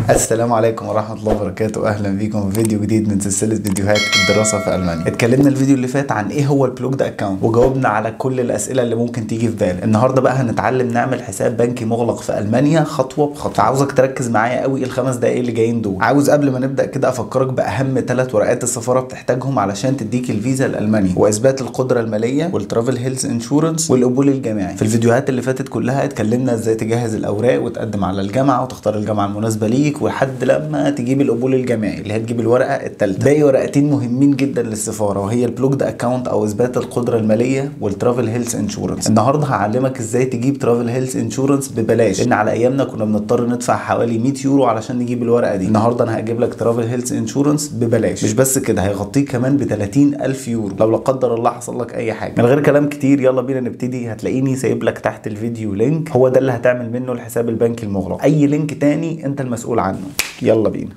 السلام عليكم ورحمة الله وبركاته أهلا بيكم في فيديو جديد من سلسلة فيديوهات الدراسة في ألمانيا اتكلمنا الفيديو اللي فات عن إيه هو البلوجد أكاونت وجاوبنا على كل الأسئلة اللي ممكن تيجي في بالك النهاردة بقى هنتعلم نعمل حساب بنكي مغلق في ألمانيا خطوة بخطوة عاوزك تركز معايا قوي الخمس دقايق اللي جايين دول عاوز قبل ما نبدأ كده أفكرك بأهم ثلاث ورقات السفارة بتحتاجهم علشان تديك الفيزا لألمانيا وإثبات القدرة المالية والترافل هيلث انشورنس والقبول الجامعي في الفيديوهات اللي فاتت كلها اتكلمنا ازاي تجهز الأوراق وتقدم على الجامعة وتختار الجامعة المناسبة ليك ولحد لما تجيب القبول الجامعي اللي هتجيب الورقه الثالثه باقي ورقتين مهمين جدا للسفاره وهي البلوجد اكاونت او اثبات القدره الماليه والترافل هيلث انشورنس النهارده هعلمك ازاي تجيب ترافل هيلث انشورنس ببلاش لان على ايامنا كنا بنضطر ندفع حوالي 100 يورو علشان نجيب الورقه دي النهارده انا هجيب لك ترافل هيلث انشورنس ببلاش مش بس كده هيغطيك كمان ب 30000 يورو لو لا قدر الله حصل لك اي حاجه من غير كلام كتير يلا بينا نبتدي هتلاقيني سايب لك تحت الفيديو لينك هو ده اللي هتعمل منه الحساب البنكي المغلق اي لينك تاني انت المسؤول عنه يلا بينا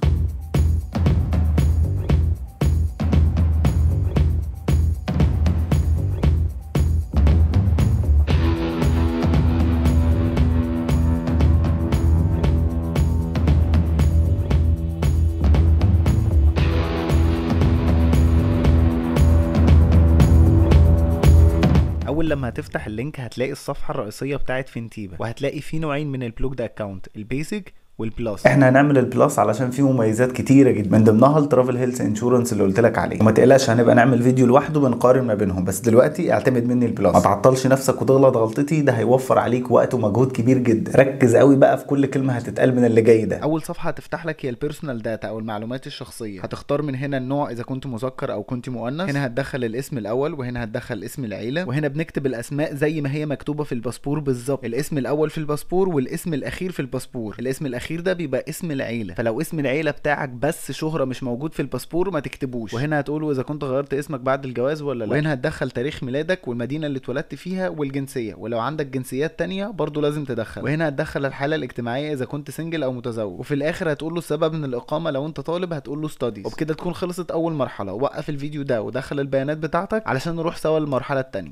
اول لما هتفتح اللينك هتلاقي الصفحه الرئيسيه بتاعت فينتيبا وهتلاقي في نوعين من البلوك ده اكونت البيزك والبلس احنا هنعمل البلس علشان فيه مميزات كتيره جدا من ضمنها الترافل هيلث انشورنس اللي قلت لك عليه وما تقلقش هنبقى نعمل فيديو لوحده بنقارن ما بينهم بس دلوقتي اعتمد مني البلس ما تعطلش نفسك وتغلط غلطتي ده هيوفر عليك وقت ومجهود كبير جدا ركز قوي بقى في كل كلمه هتتقال من اللي جاي ده اول صفحه هتفتح لك هي البيرسونال داتا او المعلومات الشخصيه هتختار من هنا النوع اذا كنت مذكر او كنت مؤنث هنا هتدخل الاسم الاول وهنا هتدخل اسم العيله وهنا بنكتب الاسماء زي ما هي مكتوبه في الباسبور بالظبط الاسم الاول في الباسبور والاسم الاخير في الباسبور الاسم الاخير ده بيبقى اسم العيله فلو اسم العيله بتاعك بس شهره مش موجود في الباسبور ما تكتبوش وهنا هتقوله اذا كنت غيرت اسمك بعد الجواز ولا لا وهنا هتدخل تاريخ ميلادك والمدينه اللي اتولدت فيها والجنسيه ولو عندك جنسيات تانية برضو لازم تدخل وهنا هتدخل الحاله الاجتماعيه اذا كنت سنجل او متزوج وفي الاخر هتقول له السبب من الاقامه لو انت طالب هتقول له ستاديز وبكده تكون خلصت اول مرحله وقف الفيديو ده ودخل البيانات بتاعتك علشان نروح سوا للمرحله التانية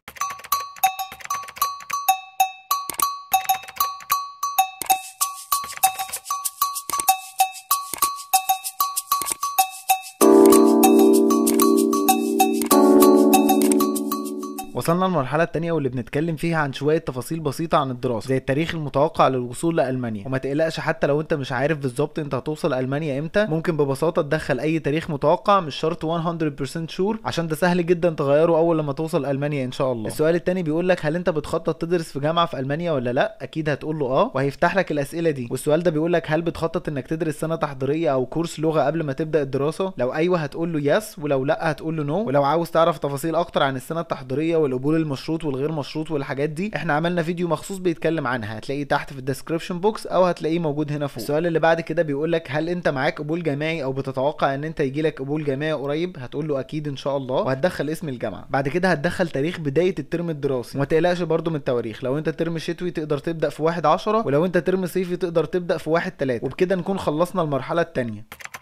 وصلنا للمرحلة التانية واللي بنتكلم فيها عن شوية تفاصيل بسيطة عن الدراسة زي التاريخ المتوقع للوصول لألمانيا وما تقلقش حتى لو انت مش عارف بالظبط انت هتوصل ألمانيا امتى ممكن ببساطة تدخل أي تاريخ متوقع مش شرط 100% شور عشان ده سهل جدا تغيره أول لما توصل ألمانيا إن شاء الله السؤال التاني بيقول لك هل انت بتخطط تدرس في جامعة في ألمانيا ولا لا أكيد هتقول له اه وهيفتح لك الأسئلة دي والسؤال ده بيقول لك هل بتخطط انك تدرس سنة تحضيرية أو كورس لغة قبل ما تبدأ الدراسة لو أيوه هتقول له يس ولو لا هتقول له نو ولو عاوز تعرف تفاصيل أكتر عن السنة التحضيرية والقبول المشروط والغير مشروط والحاجات دي احنا عملنا فيديو مخصوص بيتكلم عنها هتلاقيه تحت في الديسكربشن بوكس او هتلاقيه موجود هنا فوق السؤال اللي بعد كده بيقول لك هل انت معاك قبول جامعي او بتتوقع ان انت يجي لك قبول جامعي قريب هتقول له اكيد ان شاء الله وهتدخل اسم الجامعه بعد كده هتدخل تاريخ بدايه الترم الدراسي وما تقلقش برده من التواريخ لو انت ترم شتوي تقدر تبدا في 1 10 ولو انت ترم صيفي تقدر تبدا في 1 3 وبكده نكون خلصنا المرحله الثانيه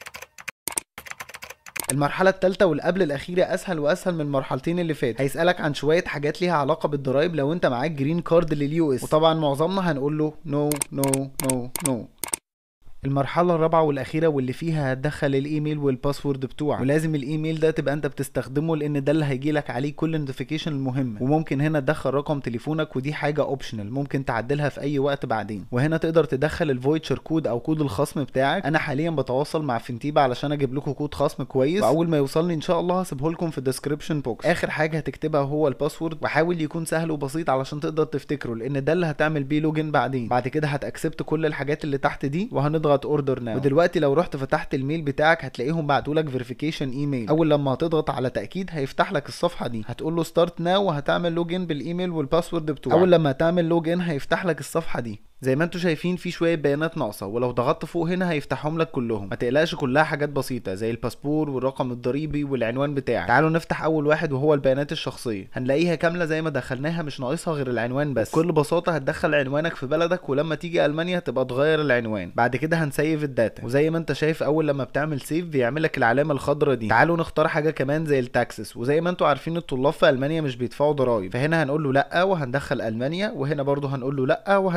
المرحلة الثالثة والقبل الأخيرة أسهل وأسهل من المرحلتين اللي فاتوا هيسألك عن شوية حاجات ليها علاقة بالضرايب لو أنت معاك جرين كارد لليو اس وطبعا معظمنا هنقول له نو نو نو نو المرحلة الرابعة والأخيرة واللي فيها هتدخل الإيميل والباسورد بتوعك ولازم الإيميل ده تبقى أنت بتستخدمه لأن ده اللي هيجيلك عليه كل النوتيفيكيشن المهمة وممكن هنا تدخل رقم تليفونك ودي حاجة أوبشنال ممكن تعدلها في أي وقت بعدين وهنا تقدر تدخل الفويتشر كود أو كود الخصم بتاعك أنا حاليا بتواصل مع فينتيبا علشان أجيب لكم كود خصم كويس وأول ما يوصلني إن شاء الله هسيبه لكم في الديسكربشن بوكس آخر حاجة هتكتبها هو الباسورد وحاول يكون سهل وبسيط علشان تقدر تفتكره لأن ده اللي هتعمل بيه لوجن بعدين بعد كده هتأكسبت كل الحاجات اللي تحت دي وهنضغط اوردر ناو دلوقتي لو رحت فتحت الميل بتاعك هتلاقيهم بعتوا لك فيريفيكيشن ايميل اول لما هتضغط على تاكيد هيفتح لك الصفحه دي هتقول له ستارت ناو وهتعمل لوجن بالايميل والباسورد بتوعك اول لما هتعمل لوجن هيفتح لك الصفحه دي زي ما انتم شايفين في شويه بيانات ناقصه ولو ضغطت فوق هنا هيفتحهم لك كلهم ما تقلقش كلها حاجات بسيطه زي الباسبور والرقم الضريبي والعنوان بتاعك تعالوا نفتح اول واحد وهو البيانات الشخصيه هنلاقيها كامله زي ما دخلناها مش ناقصها غير العنوان بس بكل بساطه هتدخل عنوانك في بلدك ولما تيجي المانيا تبقى تغير العنوان بعد كده هنسيف الداتا وزي ما انت شايف اول لما بتعمل سيف بيعمل لك العلامه الخضراء دي تعالوا نختار حاجه كمان زي التاكسس وزي ما انتم عارفين الطلاب في المانيا مش بيدفعوا ضرايب فهنا هنقول له لا وهندخل المانيا وهنا برضو هنقول له لا وهنعمل سيف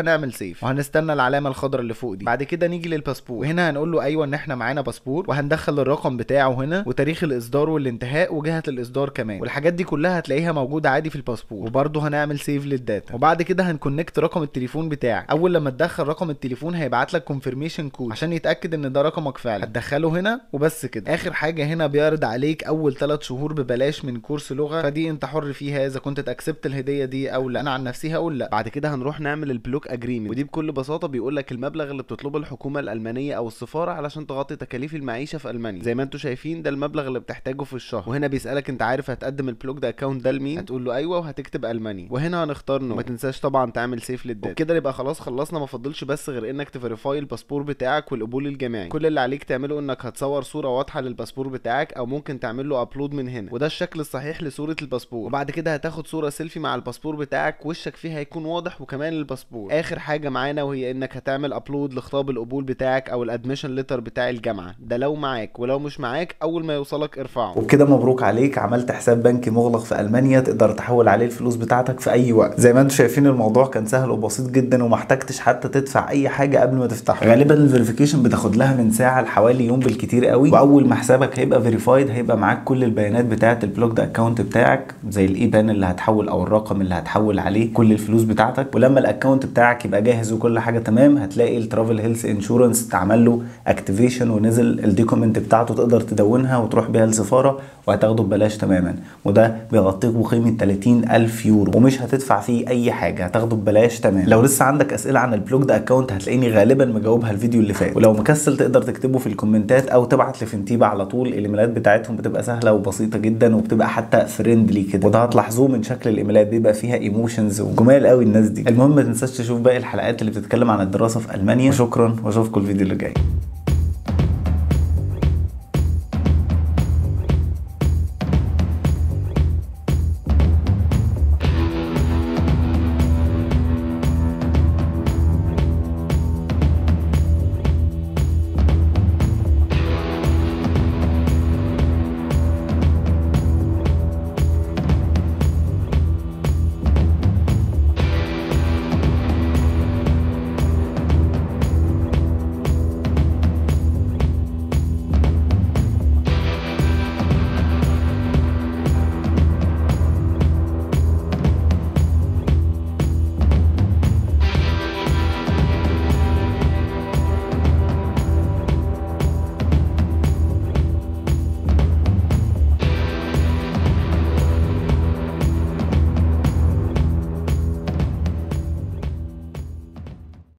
سيف وهنستنى العلامه الخضراء اللي فوق دي بعد كده نيجي للباسبور وهنا هنقول له ايوه ان احنا معانا باسبور وهندخل الرقم بتاعه هنا وتاريخ الاصدار والانتهاء وجهه الاصدار كمان والحاجات دي كلها هتلاقيها موجوده عادي في الباسبور وبرده هنعمل سيف للداتا وبعد كده هنكونكت رقم التليفون بتاعك اول لما تدخل رقم التليفون هيبعت لك كونفirmation كود عشان يتاكد ان ده رقمك فعلا هتدخله هنا وبس كده اخر حاجه هنا بيعرض عليك اول 3 شهور ببلاش من كورس لغه فدي انت حر فيها اذا كنت تاكسبت الهديه دي او لا انا عن نفسي هقول لا بعد كده هنروح نعمل البلوك اجريمنت ودي بكل بساطه بيقول لك المبلغ اللي بتطلبه الحكومه الالمانيه او السفاره علشان تغطي تكاليف المعيشه في المانيا زي ما انتم شايفين ده المبلغ اللي بتحتاجه في الشهر وهنا بيسالك انت عارف هتقدم البلوك ده اكونت ده لمين هتقول له ايوه وهتكتب الماني وهنا هنختار نو ما تنساش طبعا تعمل سيف للداتا وكده يبقى خلاص خلصنا ما فضلش بس غير انك تفيريفاي الباسبور بتاعك والقبول الجماعي كل اللي عليك تعمله انك هتصور صوره واضحه للباسبور بتاعك او ممكن تعمل له ابلود من هنا وده الشكل الصحيح لصوره الباسبور وبعد كده هتاخد صوره سيلفي مع الباسبور بتاعك وشك فيها هيكون واضح وكمان الباسبور اخر حاجه معانا وهي انك هتعمل ابلود لخطاب القبول بتاعك او الادميشن ليتر بتاع الجامعه ده لو معاك ولو مش معاك اول ما يوصلك ارفعه وبكده مبروك عليك عملت حساب بنكي مغلق في المانيا تقدر تحول عليه الفلوس بتاعتك في اي وقت زي ما انتم شايفين الموضوع كان سهل وبسيط جدا وما احتجتش حتى تدفع اي حاجه قبل ما تفتحه غالبا الفيريفيكيشن بتاخد لها من ساعه لحوالي يوم بالكتير قوي واول ما حسابك هيبقى فيريفايد هيبقى معاك كل البيانات بتاعه البلوك ده اكونت بتاعك زي الايبان اللي هتحول او الرقم اللي هتحول عليه كل الفلوس بتاعتك ولما الاكونت بتاعك يبقى جاهز وكل حاجه تمام هتلاقي الترافل هيلث انشورنس اتعمل له اكتيفيشن ونزل الديكومنت بتاعته تقدر تدونها وتروح بيها السفاره وهتاخده ببلاش تماما وده بيغطيك بقيمه 30 الف يورو ومش هتدفع فيه اي حاجه هتاخده ببلاش تمام لو لسه عندك اسئله عن البلوك ده اكونت هتلاقيني غالبا مجاوبها الفيديو اللي فات ولو مكسل تقدر تكتبه في الكومنتات او تبعت لفنتيبه على طول الايميلات بتاعتهم بتبقى سهله وبسيطه جدا وبتبقى حتى فريندلي كده وده هتلاحظوه من شكل الايميلات بيبقى فيها ايموشنز وجمال قوي الناس دي المهم ما تنساش تشوف باقي الحلقات اللي بتتكلم عن الدراسه في المانيا وشكرا واشوفكم الفيديو اللي جاي